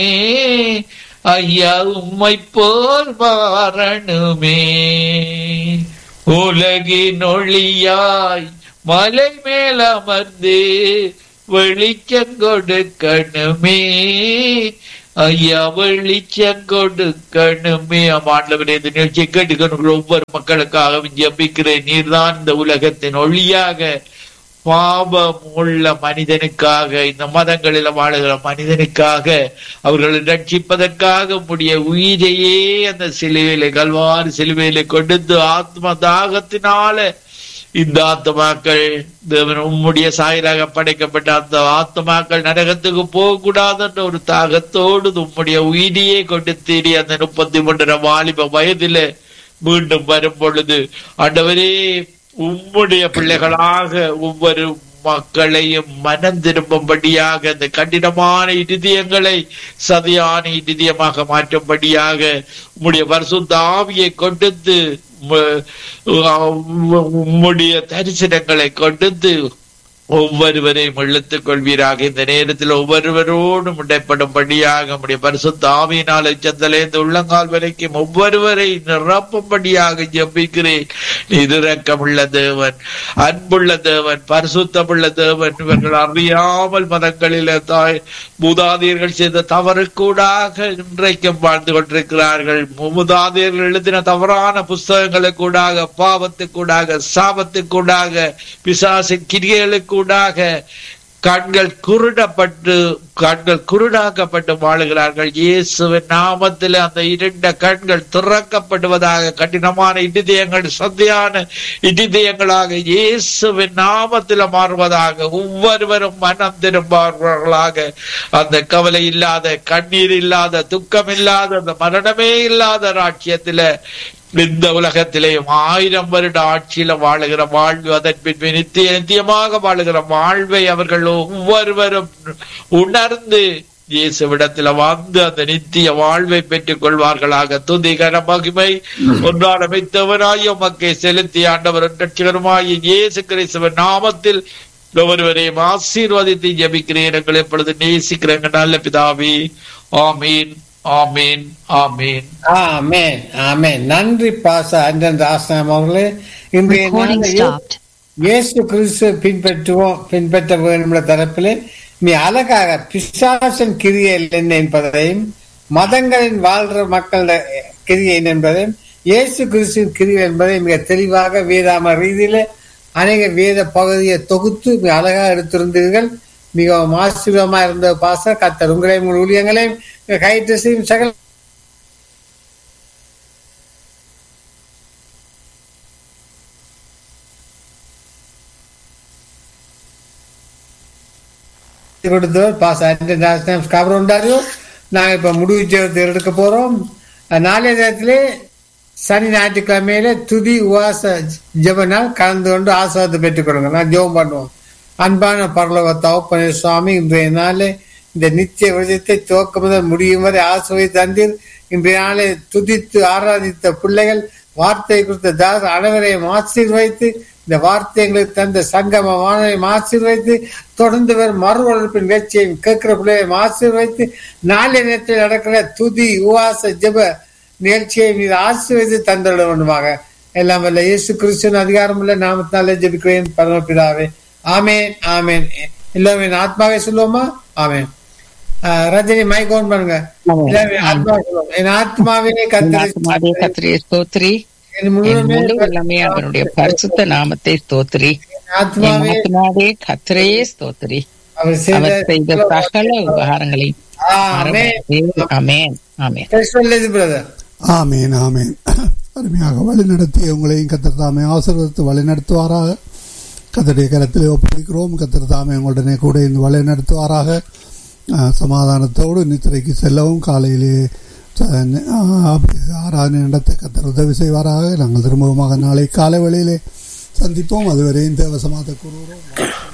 ஐயா உம்மை போல் வாரணுமே உலகின் ஒளியாய் மலை மேல் அமர்ந்து வெளிச்சம் கொடுக்கணுமே ஐயா வெளிச்சம் கொடுக்கணுமே ஆண்டவரே இந்த நிகழ்ச்சியை கேட்டுக்கணும் ஒவ்வொரு மக்களுக்காகவும் ஜெபிக்கிறேன் நீர்தான் இந்த உலகத்தின் ஒளியாக பாவம் உள்ள மனிதனுக்காக இந்த மதங்களில் வாழுகிற மனிதனுக்காக அவர்களை ரட்சிப்பதற்காக உடைய உயிரையே அந்த சிலுவையில கல்வாறு சிலுவையில கொடுத்து ஆத்ம தாகத்தினால இந்த ஆத்மாக்கள் தேவன் உம்முடைய சாயலாக படைக்கப்பட்ட அந்த ஆத்மாக்கள் நரகத்துக்கு போகக்கூடாது என்ற ஒரு தாகத்தோடு உம்முடைய உயிரியே கொடுத்தீரி அந்த முப்பத்தி மூன்றரை வாலிப வயதில மீண்டும் வரும் பொழுது ஆண்டவரே உம்முடைய பிள்ளைகளாக ஒவ்வொரு மக்களையும் மனம் திரும்பும்படியாக இந்த கடினமான இருதயங்களை சதியான இருதயமாக மாற்றும்படியாக உம்முடைய பரிசுத்த ஆவியை கொடுத்து உம்ம- உம்முடைய தரிசனங்களை கொடுத்து ஒவ்வொருவரையும் இழுத்துக் கொள்வீராக இந்த நேரத்தில் ஒவ்வொருவரோடும் இடைப்படும்படியாக உம்முடைய பரிசுத்த ஆவியினால் எச்சந்தலேந்து உள்ளங்கால் வரைக்கும் ஒவ்வொருவரை நிரப்பும்படியாக ஜெபிக்கிறேன் நீர் இரக்கமுள்ள தேவன் அன்புள்ள தேவன் பரிசுத்தமுள்ள தேவன் இவர்கள் அறியாமல் மதங்களில தாய் மூதாதையர்கள் செய்த தவறுக்கூடாக இன்றைக்கும் வாழ்ந்து கொண்டிருக்கிறார்கள் மூதாதையர்கள் எழுதின தவறான புஸ்தகங்களுக்கூடாக பாவத்துக்கூடாக சாபத்துக்கூடாக பிசாசின் கிரியைகளுக்கூடாக கண்கள் குருடப்பட்டு கண்கள் குருடாக்கப்பட்டு வாழுகிறார்கள் இயேசுவின் நாமத்தில் அந்த இருண்ட கண்கள் திறக்கப்படுவதாக கடினமான இடிதயங்கள் சத்தியான இடிதயங்களாக இயேசுவின் நாமத்தில் மாறுவதாக ஒவ்வொருவரும் மனம் திரும்புவார்களாக அந்த கவலை இல்லாத கண்ணீர் இல்லாத துக்கம் இல்லாத அந்த மரணமே இல்லாத ராட்சியத்தில இந்த உலகத்திலேயும் ஆயிரம் வருட ஆட்சியில வாழுகிற வாழ்வு அதன் பின்பு நித்திய நித்தியமாக வாழுகிற வாழ்வை அவர்கள் ஒவ்வொருவரும் உணர்ந்து இயேசுவிடத்துல வந்து அந்த நித்திய வாழ்வை பெற்றுக் கொள்வார்களாக துதிகர மகிமை ஒன்றால் அமைத்தவனாய் உமக்கை செலுத்தி ஆண்டவர் ரட்சகருமாய் இயேசு கிறிஸ்துவின் நாமத்தில் ஒவ்வொருவரையும் ஆசீர்வதித்து ஜெபிக்கிறேன் எங்களை எப்பொழுது நேசிக்கிறேங்க நல்ல பிதாவே ஆமீன் ஆமீன் ஆமீன் ஆமென் ஆமென் நன்றி பாச அன்றன் ஆசனம் அவர்களே இன்றைய Recording நாளில் stopped. இயேசு கிறிஸ்து பின்பற்றுவோம் பின்பற்ற வேண்டும் தரப்பிலே நீ அழகாக பிசாசன் கிரியல் என்ன என்பதையும் மதங்களின் வாழ்ற மக்கள் கிரியை என்ன என்பதையும் இயேசு கிறிஸ்துவின் கிரியை என்பதை மிக தெளிவாக வேதாம ரீதியில அநேக வேத பகுதியை தொகுத்து மிக அழகாக எடுத்திருந்தீர்கள் மிகவும் ஆசீர்வமா இருந்த பாச கத்தர் உங்களையும் உங்கள் ஊழியங்களையும் கைட்டு செய்யும் சகல கொடுத்தவர் பாஸ் கவர் உண்டாரு நாங்க இப்ப முடிவு ஜெபத்தை எடுக்க போறோம் நாளைய தினத்திலே சனி ஞாயிற்றுக்கிழமையில துதி உவாச ஜெபனால் கலந்து கொண்டு ஆசிரியத்தை பெற்றுக் கொடுங்க நான் ஜெபம் பண்ணுவோம் அன்பான பரலோக தவப்பனே சுவாமி இன்றைய நாளே இந்த நித்திய விரதத்தை துவக்கம் முதல் முடியும் வரை ஆசிரியை தந்தீர் இன்றைய நாளை துதித்து ஆராதித்த பிள்ளைகள் வார்த்தை குறித்த தாஸ் அனைவரையும் ஆசீர்வைத்து இந்த வார்த்தை எங்களுக்கு தந்த சங்கம வானரையும் ஆசீர்வைத்து தொடர்ந்து வரும் மறு வளர்ப்பின் வெற்றியையும் கேட்கிற பிள்ளையையும் ஆசீர்வைத்து நாளைய நேரத்தில் நடக்கிற துதி உவாச ஜெப நிகழ்ச்சியை மீது ஆசீர்வைத்து தந்துள்ள வேண்டுமாக எல்லாம் வல்ல இயேசு கிறிஸ்துவின் அதிகாரம் உள்ள நாமத்தினாலே ஜெபிக்கிறேன் பரமபிதாவே ஆமேன் ஆமேன் எல்லாமே என் ஆத்மாவே சொல்லுவோமா ஆமேன் ஆஹ் ரஜினி மைக் ஓன் பண்ணுங்க எல்லாமே ஆத்மாவே சொல்லுவோம் என் ஆத்மாவே கத்தரை ஆத்மாவே கர்த்தரை ஸ்தோத்திரி என் என் முழுமே முழு வல்லமே அவனுடைய பரிசுத்த நாமத்தை ஸ்தோத்திரி என் ஆத்மாவே என் ஆத்மாவே கர்த்தரையே ஸ்தோத்திரி அவர் அவர் செய்த செய்த சகல உபகாரங்களையும் ஆமென் மறவாதே. ஆமென் ஆமென் சொல்லது பிரதர் ஆமேன் ஆமேன் அருமையாக வழிநடத்தி உங்களையும் கத்தர் தாமே ஆசீர்வதித்து வழிநடத்துவாராக கத்தருடைய கரத்திலே ஒப்புவிக்கிறோம் கத்தர் தாமே உங்களுடனே கூட இருந்து வழிநடத்துவாராக ஆஹ், சமாதானத்தோடு நித்திரைக்கு செல்லவும் காலையிலே ச- ஆஹ், ஆராதனை நடத்த கத்தர் உதவி செய்வாராக நாங்கள் திரும்பவுமாக நாளை காலை வேளையிலே சந்திப்போம் அதுவரையும் தேவசமாத கூறுகிறோம்